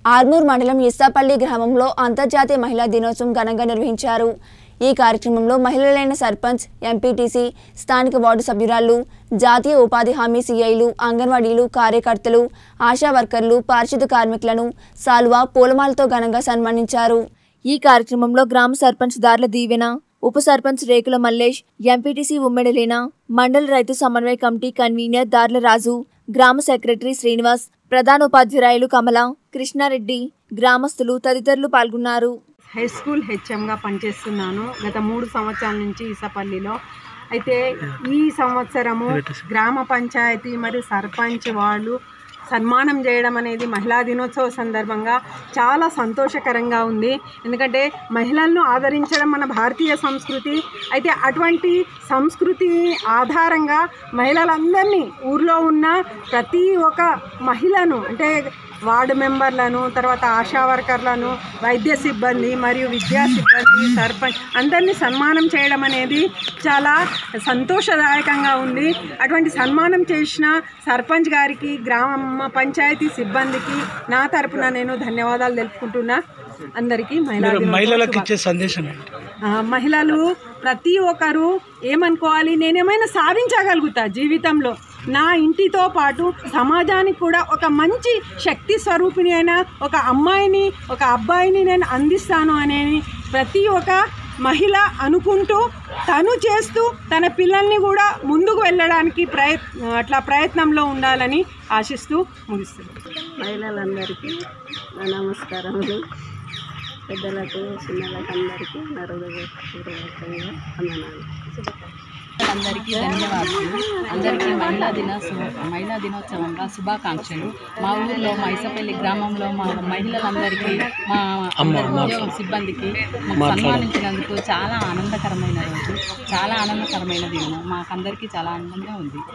ఆర్మూర్ మండలం ఇస్సాపల్లి గ్రామంలో అంతర్జాతీయ మహిళా దినోత్సవం ఘనంగా నిర్వహించారు ఈ కార్యక్రమంలో మహిళలైన సర్పంచ్ ఎంపీటీసీ స్థానిక వార్డు సభ్యురాళ్లు జాతీయ ఉపాధి హామీ సీఐలు అంగన్వాడీలు కార్యకర్తలు ఆశా వర్కర్లు పారిశుద్ధ కార్మికులను సాల్వా పూలమాలతో ఘనంగా సన్మానించారు ఈ కార్యక్రమంలో గ్రామ సర్పంచ్ దార్ల దీవెన ఉప సర్పంచ్ రేకుల మల్లేష్ ఎంపీటీసీ ఉమ్మెడలేన మండల రైతు సమన్వయ కమిటీ కన్వీనర్ దార్ల రాజు గ్రామ సెక్రటరీ శ్రీనివాస్ ప్రధాన ఉపాధ్యాయులు కమల కృష్ణారెడ్డి గ్రామస్తులు తదితరులు పాల్గొన్నారు హై స్కూల్ హెచ్ఎంగా పనిచేస్తున్నాను గత మూడు సంవత్సరాల నుంచి ఇసపల్లిలో అయితే ఈ సంవత్సరము గ్రామ పంచాయతీ మరియు సర్పంచ్ వాళ్ళు సన్మానం చేయడం అనేది మహిళా దినోత్సవ సందర్భంగా చాలా సంతోషకరంగా ఉంది ఎందుకంటే మహిళలను ఆదరించడం మన భారతీయ సంస్కృతి అయితే అటువంటి సంస్కృతి ఆధారంగా మహిళలందరినీ ఊర్లో ఉన్న ప్రతి ఒక్క మహిళను అంటే వార్డు మెంబర్లను తర్వాత ఆశా వర్కర్లను వైద్య సిబ్బంది మరియు విద్యా సిబ్బంది సర్పంచ్ అందరినీ సన్మానం చేయడం అనేది చాలా సంతోషదాయకంగా ఉంది అటువంటి సన్మానం చేసిన సర్పంచ్ గారికి గ్రామ పంచాయతీ సిబ్బందికి నా తరపున నేను ధన్యవాదాలు తెలుపుకుంటున్నా అందరికీ మహిళా మీరు దినోత్సవ మహిళలకు శుభా- ఇచ్చే సందేశం ఏంటి ఆ, మహిళలు ప్రతి ఒక్కరు ఏమనుకోవాలి నేనేమైనా సాధించగలుగుతా జీవితంలో నా ఇంటితో పాటు సమాజానికి కూడా ఒక మంచి శక్తి స్వరూపిణి అయిన ఒక అమ్మాయిని ఒక అబ్బాయిని నేను అందిస్తాను అనేది ప్రతి ఒక్క మహిళ అనుకుంటూ తను చేస్తూ తన పిల్లల్ని కూడా ముందుకు వెళ్ళడానికి ప్రయత్ అట్లా ప్రయత్నంలో ఉండాలని ఆశిస్తూ ముగిస్తుంది మహిళలందరికీ నా నమస్కారములు పెద్దలకు చిన్నలకు అందరికీ నా హృదయపూర్వకంగా వందనాలు అందరికీ ధన్యవాదాలు అందరికీ మహిళా దినోత్సవం మహిళా దినోత్సవంగా శుభాకాంక్షలు మా ఊర్లో మా ఇసపల్లి గ్రామంలో మా మహిళలందరికీ మా అందరి ఉద్యోగం సిబ్బందికి మాకు సన్మానించినందుకు చాలా ఆనందకరమైన రోజు చాలా ఆనందకరమైన దినం మాకందరికీ చాలా ఆనందంగా ఉంది